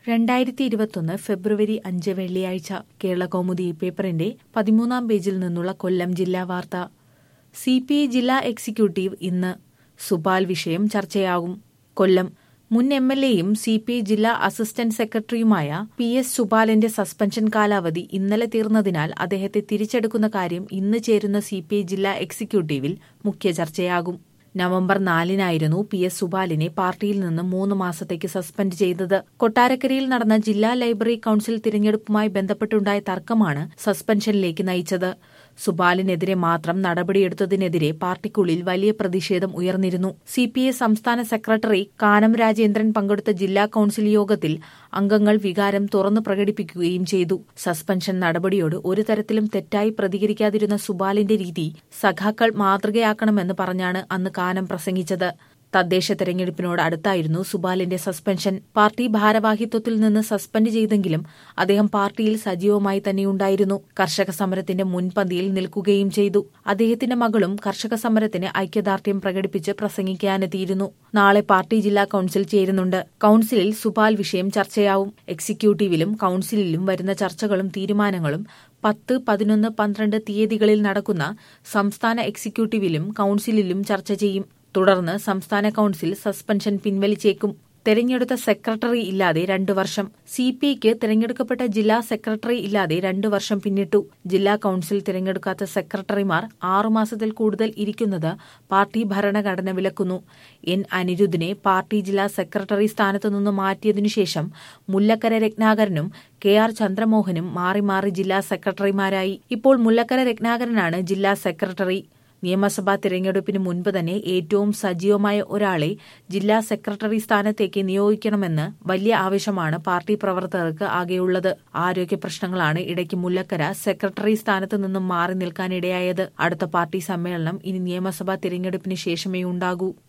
രണ്ടായിരത്തി ഇരുപത്തൊന്ന് ഫെബ്രുവരി അഞ്ച് വെള്ളിയാഴ്ച കേരള കൗമുദി പേപ്പറിന്റെ പതിമൂന്നാം പേജിൽ നിന്നുള്ള കൊല്ലം ജില്ലാ വാർത്ത സി പി ഐ ജില്ലാ എക്സിക്യൂട്ടീവ് ഇന്ന് സുപാൽ വിഷയം ചർച്ചയാകും കൊല്ലം മുൻ എം എൽ എയും സി പി ഐ ജില്ലാ അസിസ്റ്റന്റ് സെക്രട്ടറിയുമായ പി എസ് സുപാലിന്റെ സസ്പെൻഷൻ കാലാവധി ഇന്നലെ തീർന്നതിനാൽ അദ്ദേഹത്തെ തിരിച്ചെടുക്കുന്ന കാര്യം ഇന്ന് ചേരുന്ന സി പി ഐ ജില്ലാ എക്സിക്യൂട്ടീവിൽ മുഖ്യ ചർച്ചയാകും നവംബർ നാലിനായിരുന്നു പി എസ് സുബാലിനെ പാർട്ടിയിൽ നിന്ന് മൂന്ന് മാസത്തേക്ക് സസ്പെൻഡ് ചെയ്തത് കൊട്ടാരക്കരയിൽ നടന്ന ജില്ലാ ലൈബ്രറി കൌൺസിൽ തിരഞ്ഞെടുപ്പുമായി ബന്ധപ്പെട്ടുണ്ടായ തർക്കമാണ് സസ്പെൻഷനിലേക്ക് നയിച്ചത് സുബാലിനെതിരെ മാത്രം നടപടിയെടുത്തതിനെതിരെ പാർട്ടിക്കുള്ളിൽ വലിയ പ്രതിഷേധം ഉയർന്നിരുന്നു സി പി ഐ സംസ്ഥാന സെക്രട്ടറി കാനം രാജേന്ദ്രൻ പങ്കെടുത്ത ജില്ലാ കൌൺസിൽ യോഗത്തിൽ അംഗങ്ങൾ വികാരം തുറന്നു പ്രകടിപ്പിക്കുകയും ചെയ്തു സസ്പെൻഷൻ നടപടിയോട് ഒരു തരത്തിലും തെറ്റായി പ്രതികരിക്കാതിരുന്ന സുബാലിന്റെ രീതി സഖാക്കൾ മാതൃകയാക്കണമെന്ന് പറഞ്ഞാണ് അന്ന് കാനം പ്രസംഗിച്ചത് തദ്ദേശ തെരഞ്ഞെടുപ്പിനോട് അടുത്തായിരുന്നു സുബാലിന്റെ സസ്പെൻഷൻ പാർട്ടി ഭാരവാഹിത്വത്തിൽ നിന്ന് സസ്പെൻഡ് ചെയ്തെങ്കിലും അദ്ദേഹം പാർട്ടിയിൽ സജീവമായി തന്നെയുണ്ടായിരുന്നു കർഷക സമരത്തിന്റെ മുൻപന്തിയിൽ നിൽക്കുകയും ചെയ്തു അദ്ദേഹത്തിന്റെ മകളും കർഷക സമരത്തിന് ഐക്യദാർഢ്യം പ്രകടിപ്പിച്ച് പ്രസംഗിക്കാനെത്തിയിരുന്നു നാളെ പാർട്ടി ജില്ലാ കൌൺസിൽ ചേരുന്നുണ്ട് കൌൺസിലിൽ സുബാൽ വിഷയം ചർച്ചയാവും എക്സിക്യൂട്ടീവിലും കൌൺസിലിലും വരുന്ന ചർച്ചകളും തീരുമാനങ്ങളും പത്ത് പതിനൊന്ന് പന്ത്രണ്ട് തീയതികളിൽ നടക്കുന്ന സംസ്ഥാന എക്സിക്യൂട്ടീവിലും കൌൺസിലിലും ചർച്ച ചെയ്യും തുടർന്ന് സംസ്ഥാന കൌൺസിൽ സസ്പെൻഷൻ പിൻവലിച്ചേക്കും തെരഞ്ഞെടുത്ത സെക്രട്ടറി ഇല്ലാതെ രണ്ടു വർഷം സി പി ഐക്ക് തെരഞ്ഞെടുക്കപ്പെട്ട ജില്ലാ സെക്രട്ടറി ഇല്ലാതെ രണ്ടു വർഷം പിന്നിട്ടു ജില്ലാ കൌൺസിൽ തിരഞ്ഞെടുക്കാത്ത സെക്രട്ടറിമാർ ആറുമാസത്തിൽ കൂടുതൽ ഇരിക്കുന്നത് പാർട്ടി ഭരണഘടന വിലക്കുന്നു എൻ അനിരുദ്ധിനെ പാർട്ടി ജില്ലാ സെക്രട്ടറി സ്ഥാനത്തു നിന്ന് മാറ്റിയതിനുശേഷം മുല്ലക്കര രത്നാകരനും കെ ആർ ചന്ദ്രമോഹനും മാറി മാറി ജില്ലാ സെക്രട്ടറിമാരായി ഇപ്പോൾ മുല്ലക്കര രത്നാകരനാണ് ജില്ലാ സെക്രട്ടറി നിയമസഭാ തിരഞ്ഞെടുപ്പിന് മുൻപ് തന്നെ ഏറ്റവും സജീവമായ ഒരാളെ ജില്ലാ സെക്രട്ടറി സ്ഥാനത്തേക്ക് നിയോഗിക്കണമെന്ന് വലിയ ആവശ്യമാണ് പാർട്ടി പ്രവർത്തകർക്ക് ആകെയുള്ളത് ആരോഗ്യ പ്രശ്നങ്ങളാണ് ഇടയ്ക്ക് മുല്ലക്കര സെക്രട്ടറി സ്ഥാനത്ത് നിന്നും മാറി നിൽക്കാനിടയായത് അടുത്ത പാർട്ടി സമ്മേളനം ഇനി നിയമസഭാ തിരഞ്ഞെടുപ്പിന് ശേഷമേ ഉണ്ടാകൂ